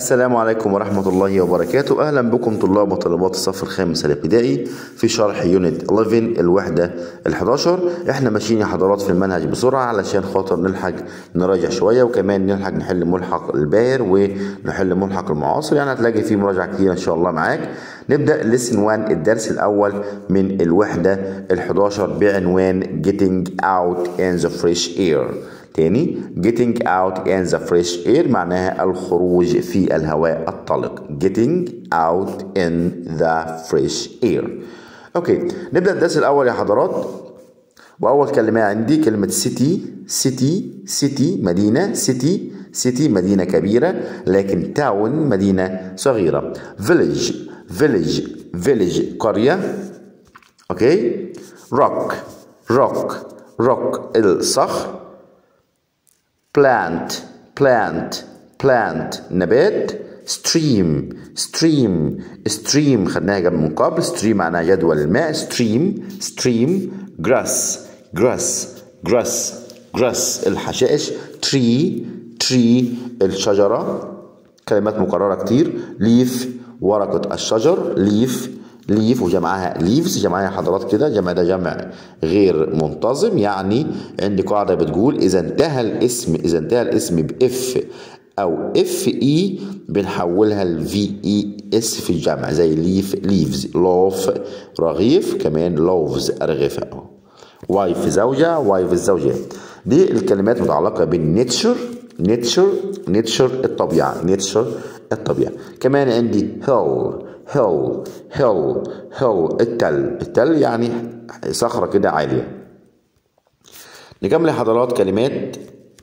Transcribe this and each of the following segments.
السلام عليكم ورحمة الله وبركاته أهلا بكم طلاب وطالبات الصف الخامس الابتدائي في شرح يونت 11 الوحدة ال11 احنا ماشيين يا حضرات في المنهج بسرعة علشان خاطر نلحق نراجع شوية وكمان نلحق نحل ملحق الباهر ونحل ملحق المعاصر يعني هتلاقي فيه مراجعة كتير إن شاء الله معاك نبدأ لسن 1 الدرس الأول من الوحدة ال11 بعنوان Getting out in the fresh air تاني getting out in the fresh air معناها الخروج في الهواء الطلق getting out in the fresh air اوكي نبدا الدرس الاول يا حضرات واول كلمه عندي كلمه city city city مدينه city city مدينه كبيره لكن town مدينه صغيره village village village قريه اوكي rock rock rock الصخر plant plant plant نبات stream stream stream خدناها قبل من قبل stream معناها جدول الماء stream stream grass grass grass grass الحشائش tree tree الشجرة كلمات مكررة كتير leaf ورقة الشجر leaf ليف وجمعها ليفز جمعها حضرات كده جمع ده جمع غير منتظم يعني عندي قاعده بتقول اذا انتهى الاسم اذا انتهى الاسم باف او اف اي بنحولها لفي اي اس في الجمع زي ليف ليفز لوف رغيف كمان لوفز ارغفه وايف زوجه وايف الزوجه دي الكلمات متعلقه بالنيتشر نيتشر نيتشر الطبيعه نيتشر الطبيعه كمان عندي هيل هيل هيل هيل التل التل يعني صخرة كده عالية نكمل حضرات كلمات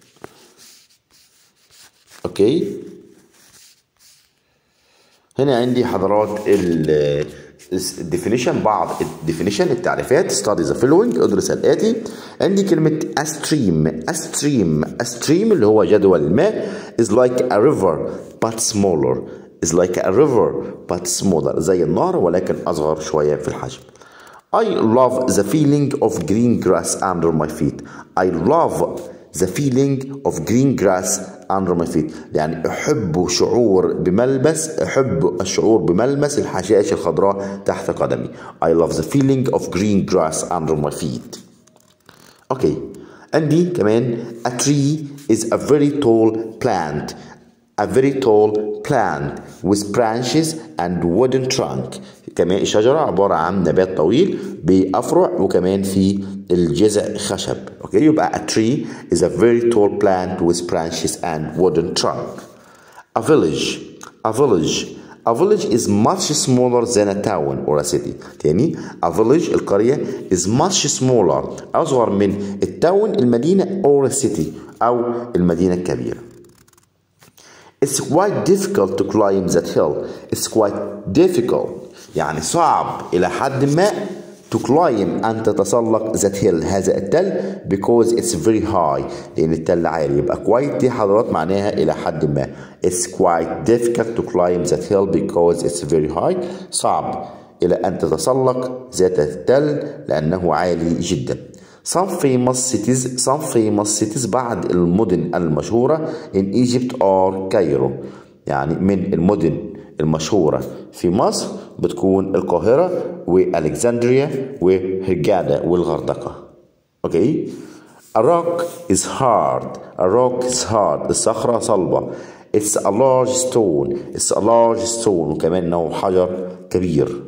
اوكي هنا عندي حضرات ال الديفينيشن بعض الديفينيشن التعريفات ستادي ذا فيلوينج ادرس الاتي عندي كلمه استريم استريم استريم اللي هو جدول الماء is like a river but smaller is like a river but smaller زي النهر ولكن أصغر شوية في الحجم I love the feeling of green grass under my feet I love the feeling of green grass under my feet يعني أحب شعور بملمس أحب الشعور بملمس الحشائش الخضراء تحت قدمي I love the feeling of green grass under my feet أوكي عندي كمان a tree is a very tall plant a very tall plant with branches and wooden trunk كمان الشجرة عبارة عن نبات طويل بأفرع وكمان في الجذع خشب اوكي يبقى a tree is a very tall plant with branches and wooden trunk a village a village A village is much smaller than a town or a city. تاني a village القرية is much smaller أصغر من التاون المدينة or a city أو المدينة الكبيرة. It's quite difficult to climb that hill. It's quite difficult يعني صعب إلى حد ما to climb أن تتسلق that hill هذا التل because it's very high لأن التل عالي يبقى quite دي حضرات معناها إلى حد ما It's quite difficult to climb that hill because it's very high صعب إلى أن تتسلق ذات التل لأنه عالي جدا Some famous cities some famous cities بعض المدن المشهورة in Egypt are Cairo يعني من المدن المشهورة في مصر بتكون القاهرة وألكسندريا وهرجادة والغردقة أوكي A rock is hard A rock is hard الصخرة صلبة It's a large stone It's a large stone وكمان إنه حجر كبير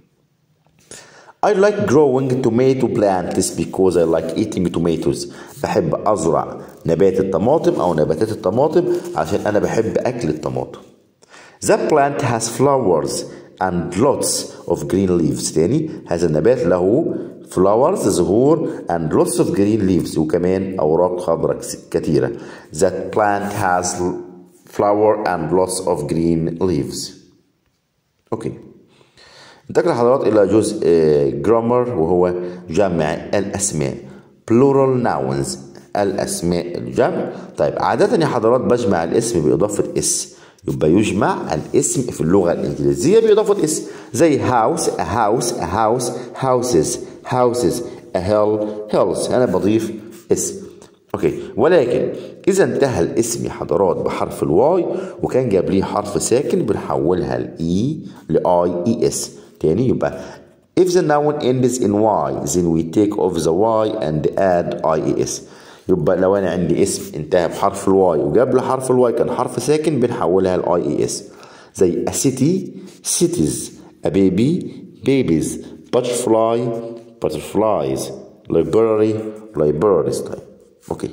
I like growing tomato plants because I like eating tomatoes بحب أزرع نبات الطماطم أو نباتات الطماطم عشان أنا بحب أكل الطماطم That plant has flowers and lots of green leaves تاني هذا النبات له flowers زهور and lots of green leaves وكمان أوراق خضراء كثيرة That plant has flower and lots of green leaves أوكي انتقل حضرات إلى جزء جرامر وهو جمع الأسماء plural nouns الأسماء الجمع طيب عادة يا حضرات بجمع الاسم بإضافة اس يبقى يجمع الاسم في اللغة الإنجليزية بإضافة اس زي house a house a house houses houses a hill hills أنا بضيف اس اوكي ولكن اذا انتهى الاسم يا حضرات بحرف الواي وكان جاب ليه حرف ساكن بنحولها لاي لاي اي اس تاني يبقى if the noun ends in y then we take off the y and add ies يبقى لو انا عندي اسم انتهى بحرف الواي وجاب له حرف الواي كان حرف ساكن بنحولها لاي اي اس زي a city cities a baby babies butterfly butterflies library libraries طيب اوكي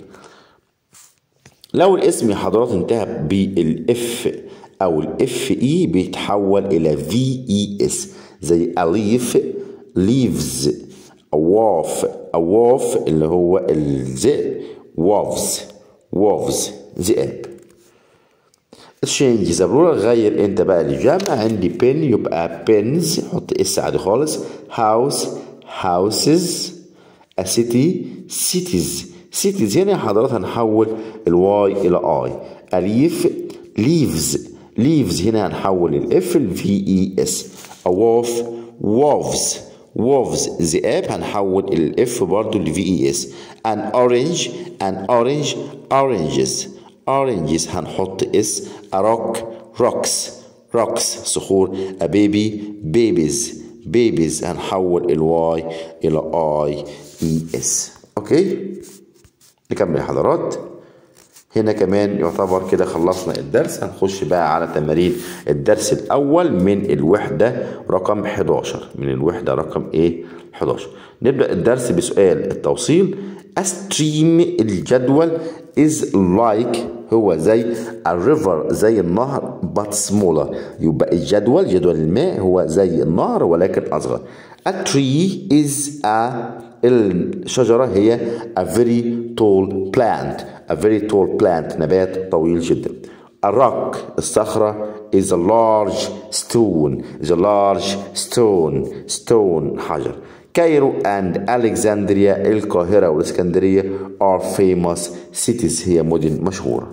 لو الاسم يا حضرات انتهى بالاف او الاف اي بيتحول الى في اي اس زي اليف leaves اواف اواف اللي هو الذئب وافز وافز ذئاب change the plural غير انت بقى الجمع عندي بن يبقى بنز حط اس عادي خالص house houses a city cities cities هنا يا حضرات هنحول الواي الى اي اليف leaves leaves هنا هنحول الاف الفي اي اس اواف wolves wolves ذئاب هنحول الاف برضو لفي اي اس an orange an orange oranges oranges هنحط اس a rock rocks rocks صخور a baby babies babies هنحول الواي الى اي اي اس اوكي نكمل يا حضرات هنا كمان يعتبر كده خلصنا الدرس هنخش بقى على تمارين الدرس الأول من الوحدة رقم 11 من الوحدة رقم إيه 11 نبدأ الدرس بسؤال التوصيل أستريم الجدول is like هو زي الريفر زي النهر but smaller يبقى الجدول جدول الماء هو زي النهر ولكن أصغر a tree is a الشجرة هي a very tall plant a very tall plant نبات طويل جدا a rock الصخرة is a large stone is a large stone stone حجر كايرو and Alexandria القاهرة والإسكندرية are famous cities هي مدن مشهورة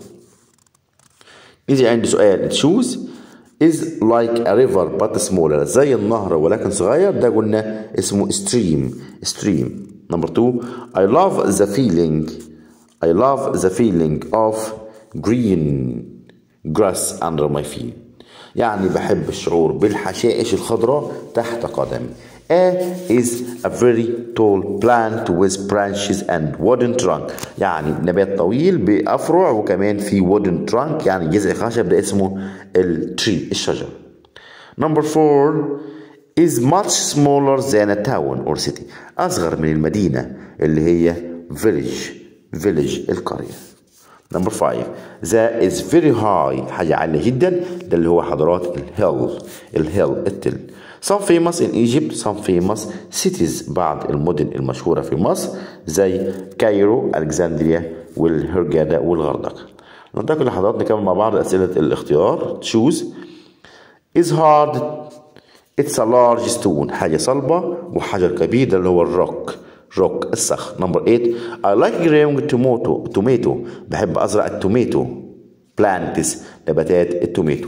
يجي عندي سؤال choose is like a river but smaller زي النهر ولكن صغير ده قلنا اسمه stream stream number two I love the feeling I love the feeling of green grass under my feet يعني بحب الشعور بالحشائش الخضراء تحت قدمي A is a very tall plant with branches and wooden trunk يعني نبات طويل بأفرع وكمان في wooden trunk يعني جذع خشب ده اسمه التري الشجر Number four is much smaller than a town or city أصغر من المدينة اللي هي village village القرية Number five that is very high حاجة عالية جدا ده اللي هو حضرات الهيل الهيل التل Some famous in Egypt some famous cities بعض المدن المشهورة في مصر زي كايرو ألكسندريا والهرجادة والغردقة ننتقل لحضرات نكمل مع بعض أسئلة الاختيار choose is hard it's a large stone حاجة صلبة وحجر كبير ده اللي هو الروك روك الصخر نمبر 8 I like growing tomato tomato بحب أزرع التوميتو plants نباتات التوميتو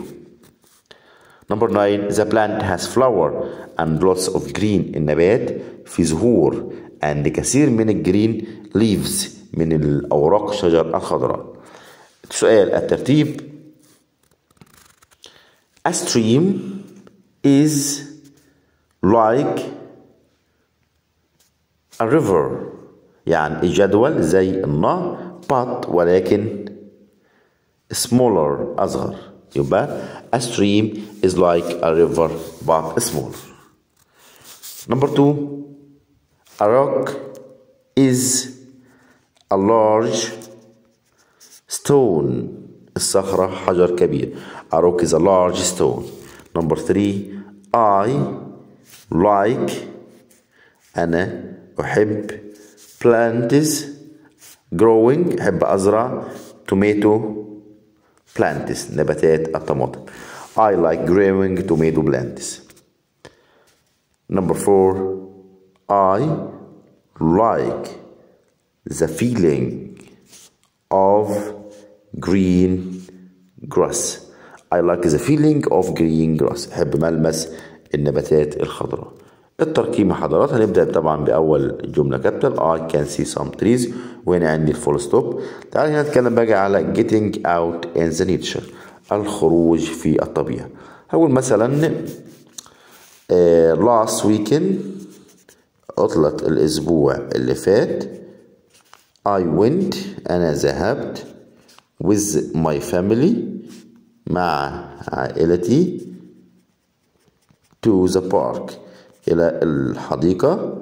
نمبر 9 the plant has flower and lots of green النبات في زهور and كثير من الجرين leaves من الأوراق الشجر الخضراء سؤال الترتيب A stream is like a river يعني الجدول زي النهر but ولكن smaller أصغر يبقى a stream is like a river but smaller number two a rock is a large stone الصخرة حجر كبير a rock is a large stone number three I like أنا أحب plants growing أحب أزرع tomato plants نباتات الطماطم I like growing tomato plants number four I like the feeling of green grass I like the feeling of green grass أحب ملمس النباتات الخضراء التركيب يا حضرات هنبدأ طبعا بأول جملة كابيتال I can see some trees وهنا عندي الفول ستوب تعال هنا نتكلم بقى على getting out in the nature الخروج في الطبيعة هقول مثلا uh, last weekend عطلة الأسبوع اللي فات I went أنا ذهبت with my family مع عائلتي to the park إلى الحديقة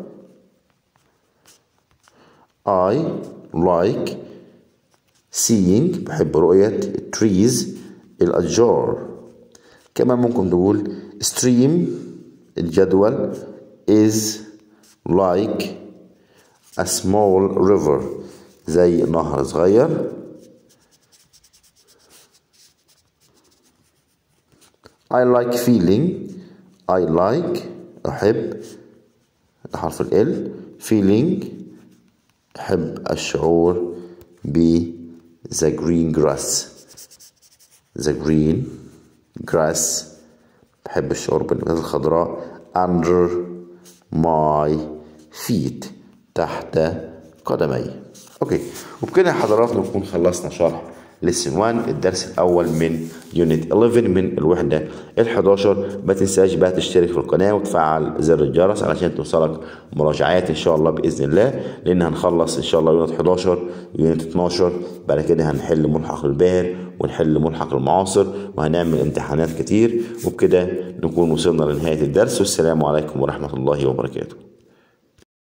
I like seeing بحب رؤية trees الأشجار كمان ممكن تقول stream الجدول is like a small river زي نهر صغير I like feeling I like أحب حرف ال feeling أحب الشعور ب the green grass the green grass بحب الشعور بالنباتات الخضراء under my feet تحت قدمي اوكي وبكده يا حضرات نكون خلصنا شرح لسن 1 الدرس الاول من يونت 11 من الوحده ال 11 ما تنساش بقى تشترك في القناه وتفعل زر الجرس علشان توصلك مراجعات ان شاء الله باذن الله لان هنخلص ان شاء الله يونت 11 يونت 12 بعد كده هنحل ملحق الباهر ونحل ملحق المعاصر وهنعمل امتحانات كتير وبكده نكون وصلنا لنهايه الدرس والسلام عليكم ورحمه الله وبركاته